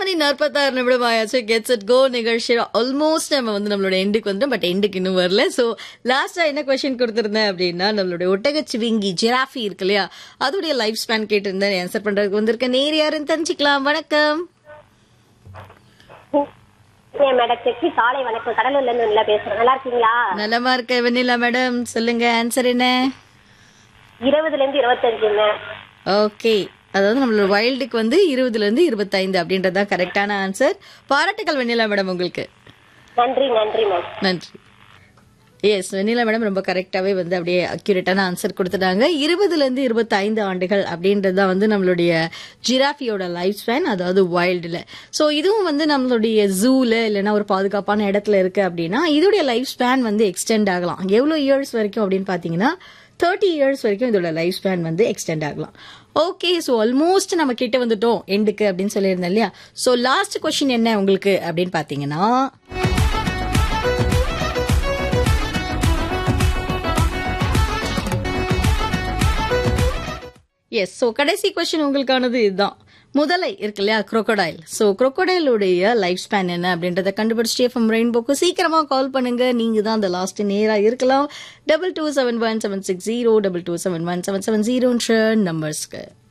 மணி நாற்பத்தாறு நிமிடம் ஆயாச்சு கெட்ஸ் இட் கோ நிகழ்ச்சி ஆல்மோஸ்ட் நம்ம வந்து நம்மளோட எண்டுக்கு வந்துட்டோம் பட் எண்டுக்கு இன்னும் வரல ஸோ லாஸ்டா என்ன கொஸ்டின் கொடுத்திருந்தேன் அப்படின்னா நம்மளுடைய ஒட்டகச்சிவிங்கி ஜிராஃபி இருக்கு இல்லையா அதோடைய லைஃப் ஸ்பேன் கேட்டிருந்தேன் ஆன்சர் பண்றதுக்கு வந்திருக்க நேர் யாருன்னு தெரிஞ்சுக்கலாம் வணக்கம் மேடத்துக்கு காலை வணக்கம் கடலூர்ல இருந்து நல்லா பேசுறேன் நல்லா இருக்கீங்களா நலமா இருக்க வெண்ணிலா மேடம் சொல்லுங்க ஆன்சர் என்ன இருபதுல இருந்து இருபத்தஞ்சுங்க ஓகே அதாவது நம்மளோட வைல்டுக்கு வந்து இருபதுல இருந்து இருபத்தைந்து அப்படின்றது தான் கரெக்டான ஆன்சர் பாராட்டுகள் வெண்ணிலா மேடம் உங்களுக்கு நன்றி நன்றி மேம் நன்றி எஸ் வெண்ணிலா மேடம் ரொம்ப கரெக்டாவே வந்து அப்படியே அக்யூரேட்டான ஆன்சர் கொடுத்துட்டாங்க இருபதுல இருந்து இருபத்தைந்து ஆண்டுகள் அப்படின்றது தான் வந்து நம்மளுடைய ஜிராஃபியோட லைஃப் ஸ்பேன் அதாவது வைல்டுல ஸோ இதுவும் வந்து நம்மளுடைய ஜூல இல்லைன்னா ஒரு பாதுகாப்பான இடத்துல இருக்கு அப்படின்னா இதோடைய லைஃப் ஸ்பேன் வந்து எக்ஸ்டெண்ட் ஆகலாம் எவ்வளோ இயர்ஸ் வரைக்கும் அப்படின்னு பார்த்தீங்கன்னா தேர்ட்டி இயர்ஸ் வரைக்கும் இதோட லைஃப் ஸ்பேன் வந்து எக்ஸ்டெண்ட் ஆகலாம் ஓகே ஸோ ஆல்மோஸ்ட் நம்ம கிட்ட வந்துட்டோம் எண்டுக்கு அப்படின்னு சொல்லியிருந்தேன் இல்லையா ஸோ லாஸ்ட் கொஸ்டின் என்ன உங்களுக்கு அப்படின்னு பார்த்தீங்கன்னா எஸ் ஸோ கடைசி கொஸ்டின் உங்களுக்கானது இதுதான் முதலை இருக்கு இல்லையா crocodile ஸோ crocodileுடைய லைஃப் ஸ்பேன் என்ன அப்படின்றத கண்டுபிடிச்சிட்டு எஃப்எம் ரெயின்போக்கு சீக்கிரமா கால் பண்ணுங்க நீங்க தான் அந்த லாஸ்ட் நேரா இருக்கலாம் double two seven one seven six zero double two seven one seven seven ஜீரோன்ற நம்பர்ஸ்க்கு